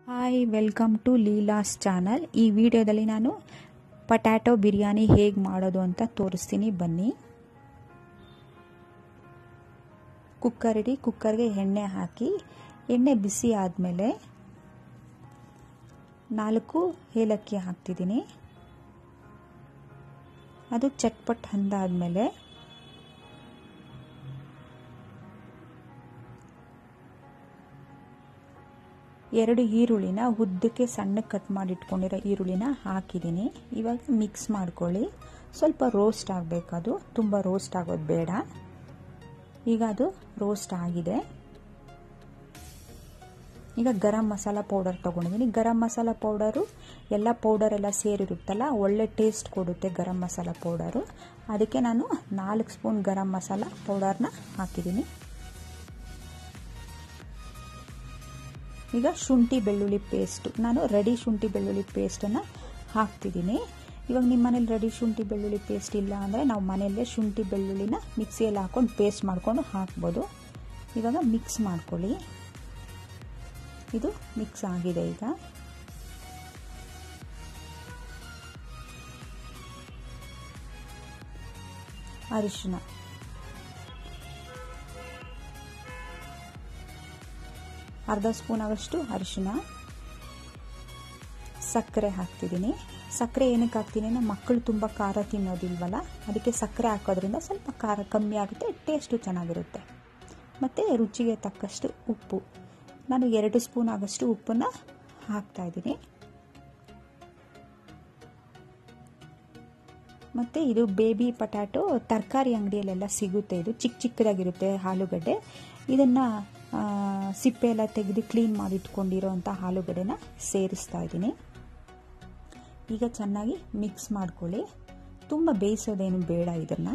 hi welcome to Leela's channel ಈ ವಿಡಿಯೋದಲ್ಲಿ ನಾನು ಪಟ್ಯಾಟೊ ಬಿರಿಯಾನಿ ಹೇಗೆ ಮಾಡೋದು ಅಂತ ತೋರಿಸ್ತೀನಿ ಬನ್ನಿ ಕುಕ್ಕರ್ ಇಡಿ ಕುಕ್ಕರ್ಗೆ ಎಣ್ಣೆ ಹಾಕಿ ಎಣ್ಣೆ ಬಿಸಿ ಆದಮೇಲೆ ನಾಲ್ಕು ಏಲಕ್ಕಿ ಹಾಕ್ತಿದ್ದೀನಿ ಅದು ಚಟ್ಪಟ್ ಹಂದಾದ್ಮೇಲೆ ಎರಡು ಈರುಳ್ಳಿನ ಉದ್ದಕ್ಕೆ ಸಣ್ಣಕ್ಕೆ ಕಟ್ ಮಾಡಿ ಇಟ್ಕೊಂಡಿರೋ ಈರುಳ್ಳಿನ ಹಾಕಿದ್ದೀನಿ ಇವಾಗ ಮಿಕ್ಸ್ ಮಾಡ್ಕೊಳ್ಳಿ ಸ್ವಲ್ಪ ರೋಸ್ಟ್ ಆಗಬೇಕು ಅದು ತುಂಬ ರೋಸ್ಟ್ ಆಗೋದು ಬೇಡ ಈಗ ಅದು ರೋಸ್ಟ್ ಆಗಿದೆ ಈಗ ಗರಂ ಮಸಾಲ ಪೌಡರ್ ತೊಗೊಂಡಿದ್ದೀನಿ ಗರಂ ಮಸಾಲ ಪೌಡರು ಎಲ್ಲ ಪೌಡರ್ ಎಲ್ಲ ಸೇರಿರುತ್ತಲ್ಲ ಒಳ್ಳೆ ಟೇಸ್ಟ್ ಕೊಡುತ್ತೆ ಗರಂ ಮಸಾಲ ಪೌಡರು ಅದಕ್ಕೆ ನಾನು ನಾಲ್ಕು ಸ್ಪೂನ್ ಗರಂ ಮಸಾಲ ಪೌಡರ್ನ ಹಾಕಿದ್ದೀನಿ ಈಗ ಶುಂಠಿ ಬೆಳ್ಳುಳ್ಳಿ ಪೇಸ್ಟು ನಾನು ರೆಡಿ ಶುಂಠಿ ಬೆಳ್ಳುಳ್ಳಿ ಪೇಸ್ಟನ್ನು ಹಾಕ್ತಿದ್ದೀನಿ ಇವಾಗ ನಿಮ್ಮ ಮನೇಲಿ ರೆಡಿ ಶುಂಠಿ ಬೆಳ್ಳುಳ್ಳಿ ಪೇಸ್ಟ್ ಇಲ್ಲ ಅಂದರೆ ನಾವು ಮನೆಯಲ್ಲೇ ಶುಂಠಿ ಬೆಳ್ಳುಳ್ಳಿನ ಮಿಕ್ಸಿಯಲ್ಲಿ ಹಾಕ್ಕೊಂಡು ಪೇಸ್ಟ್ ಮಾಡಿಕೊಂಡು ಹಾಕ್ಬೋದು ಇವಾಗ ಮಿಕ್ಸ್ ಮಾಡ್ಕೊಳ್ಳಿ ಇದು ಮಿಕ್ಸ್ ಆಗಿದೆ ಈಗ ಅರಿಶಿನ ಅರ್ಧ ಸ್ಪೂನ್ ಆಗಷ್ಟು ಅರಿಶಿನ ಸಕ್ಕರೆ ಹಾಕ್ತಿದ್ದೀನಿ ಸಕ್ಕರೆ ಏನಕ್ಕೆ ಹಾಕ್ತೀನಿ ಅಂದರೆ ಮಕ್ಕಳು ತುಂಬ ಖಾರ ತಿನ್ನೋದಿಲ್ವಲ್ಲ ಅದಕ್ಕೆ ಸಕ್ಕರೆ ಹಾಕೋದ್ರಿಂದ ಸ್ವಲ್ಪ ಖಾರ ಕಮ್ಮಿ ಆಗುತ್ತೆ ಟೇಸ್ಟು ಚೆನ್ನಾಗಿರುತ್ತೆ ಮತ್ತು ರುಚಿಗೆ ತಕ್ಕಷ್ಟು ಉಪ್ಪು ನಾನು ಎರಡು ಸ್ಪೂನ್ ಆಗಷ್ಟು ಉಪ್ಪನ್ನು ಹಾಕ್ತಾಯಿದ್ದೀನಿ ಮತ್ತು ಇದು ಬೇಬಿ ಪಟ್ಯಾಟೊ ತರಕಾರಿ ಅಂಗಡಿಯಲ್ಲೆಲ್ಲ ಸಿಗುತ್ತೆ ಇದು ಚಿಕ್ಕ ಚಿಕ್ಕದಾಗಿರುತ್ತೆ ಆಲೂಗಡ್ಡೆ ಇದನ್ನು ಸಿಪ್ಪೆ ಎಲ್ಲ ತೆಗೆದು ಕ್ಲೀನ್ ಮಾಡಿ ಇಟ್ಕೊಂಡಿರೋ ಅಂಥ ಆಲೂಗಡ್ಡೆನ ಸೇರಿಸ್ತಾ ಇದ್ದೀನಿ ಈಗ ಚೆನ್ನಾಗಿ ಮಿಕ್ಸ್ ಮಾಡ್ಕೊಳ್ಳಿ ತುಂಬ ಬೇಯಿಸೋದೇನು ಬೇಡ ಇದನ್ನು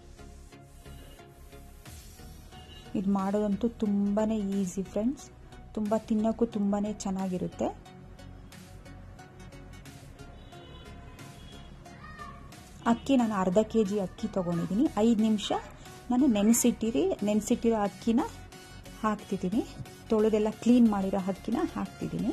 ಇದು ಮಾಡೋದಂತೂ ತುಂಬಾ ಈಸಿ ಫ್ರೆಂಡ್ಸ್ ತುಂಬ ತಿನ್ನೋಕ್ಕೂ ತುಂಬಾ ಚೆನ್ನಾಗಿರುತ್ತೆ ಅಕ್ಕಿ ನಾನು ಅರ್ಧ ಕೆ ಜಿ ಅಕ್ಕಿ ತೊಗೊಂಡಿದ್ದೀನಿ ಐದು ನಿಮಿಷ ನಾನು ನೆನೆಸಿಟ್ಟಿರಿ ನೆನೆಸಿಟ್ಟಿರೋ ಅಕ್ಕಿನ ಹಾಕ್ತಿದ್ದೀನಿ ತೊಳೆದೆಲ್ಲ ಕ್ಲೀನ್ ಮಾಡಿರೋ ಅಕ್ಕಿನ ಹಾಕ್ತಿದ್ದೀನಿ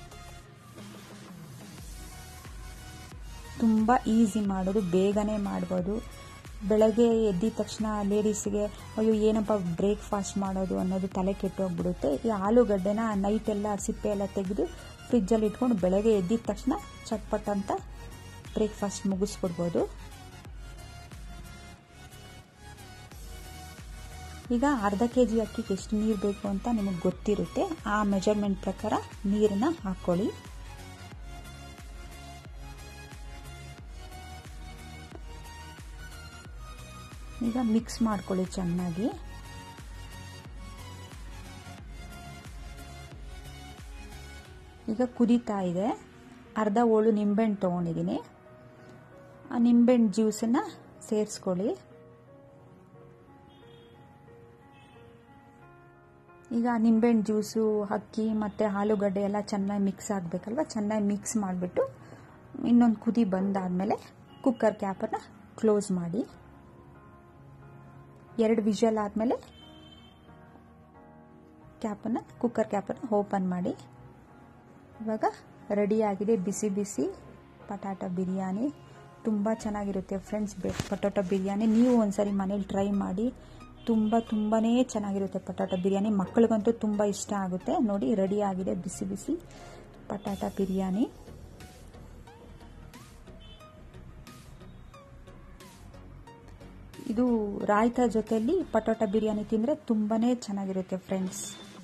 ತುಂಬ ಈಸಿ ಮಾಡೋದು ಬೇಗನೆ ಮಾಡ್ಬೋದು ಬೆಳಗ್ಗೆ ಎದ್ದಿದ ತಕ್ಷಣ ಲೇಡೀಸ್ಗೆ ಅಯ್ಯೋ ಏನಪ್ಪ ಬ್ರೇಕ್ಫಾಸ್ಟ್ ಮಾಡೋದು ಅನ್ನೋದು ತಲೆ ಕೆಟ್ಟೋಗ್ಬಿಡುತ್ತೆ ಈ ಆಲೂಗಡ್ಡೆನ ನೈಟೆಲ್ಲ ಸಿಪ್ಪೆ ಎಲ್ಲ ತೆಗೆದು ಫ್ರಿಜ್ಜಲ್ಲಿ ಇಟ್ಕೊಂಡು ಬೆಳಗ್ಗೆ ಎದ್ದಿದ ತಕ್ಷಣ ಚಟ್ಪಟ್ ಅಂತ ಬ್ರೇಕ್ಫಾಸ್ಟ್ ಮುಗಿಸ್ಬಿಡ್ಬೋದು ಈಗ ಅರ್ಧ ಕೆ ಜಿ ಅಕ್ಕಿಗೆ ಎಷ್ಟು ನೀರು ಬೇಕು ಅಂತ ನಿಮಗೆ ಗೊತ್ತಿರುತ್ತೆ ಆ ಮೆಜರ್ಮೆಂಟ್ ಪ್ರಕಾರ ನೀರನ್ನು ಹಾಕ್ಕೊಳ್ಳಿ ಈಗ ಮಿಕ್ಸ್ ಮಾಡ್ಕೊಳ್ಳಿ ಚೆನ್ನಾಗಿ ಈಗ ಕುದೀತಾ ಇದೆ ಅರ್ಧ ಓಳು ನಿಂಬೆಹಣ್ಣು ತೊಗೊಂಡಿದ್ದೀನಿ ಆ ನಿಂಬೆಹಣ್ಣು ಜ್ಯೂಸನ್ನು ಸೇರಿಸ್ಕೊಳ್ಳಿ ಈಗ ನಿಂಬೆಹಣ್ಣು ಜ್ಯೂಸು ಅಕ್ಕಿ ಮತ್ತು ಆಲೂಗಡ್ಡೆ ಎಲ್ಲ ಚೆನ್ನಾಗಿ ಮಿಕ್ಸ್ ಆಗಬೇಕಲ್ವ ಚೆನ್ನಾಗಿ ಮಿಕ್ಸ್ ಮಾಡಿಬಿಟ್ಟು ಇನ್ನೊಂದು ಕುದಿ ಬಂದಾದಮೇಲೆ ಕುಕ್ಕರ್ ಕ್ಯಾಪನ್ನು ಕ್ಲೋಸ್ ಮಾಡಿ ಎರಡು ವಿಷಲ್ ಆದಮೇಲೆ ಕ್ಯಾಪನ್ನು ಕುಕ್ಕರ್ ಕ್ಯಾಪನ್ನು ಓಪನ್ ಮಾಡಿ ಇವಾಗ ರೆಡಿಯಾಗಿದೆ ಬಿಸಿ ಬಿಸಿ ಪಟಾಟ ಬಿರಿಯಾನಿ ತುಂಬ ಚೆನ್ನಾಗಿರುತ್ತೆ ಫ್ರೆಂಡ್ಸ್ ಬೆ ಪಟಾಟ ಬಿರಿಯಾನಿ ನೀವು ಒಂದ್ಸರಿ ಮನೇಲಿ ಟ್ರೈ ಮಾಡಿ ತುಂಬ ತುಂಬಾ ಚೆನ್ನಾಗಿರುತ್ತೆ ಪಟಾಟ ಬಿರಿಯಾನಿ ಮಕ್ಕಳಿಗಂತೂ ತುಂಬ ಇಷ್ಟ ಆಗುತ್ತೆ ನೋಡಿ ರೆಡಿ ಆಗಿದೆ ಬಿಸಿ ಬಿಸಿ ಪಟಾಟ ಬಿರಿಯಾನಿ ಇದು ರಾಯ್ತ ಜೊತೆಯಲ್ಲಿ ಪಟಾಟ ಬಿರಿಯಾನಿ ತಿಂದರೆ ತುಂಬಾ ಚೆನ್ನಾಗಿರುತ್ತೆ ಫ್ರೆಂಡ್ಸ್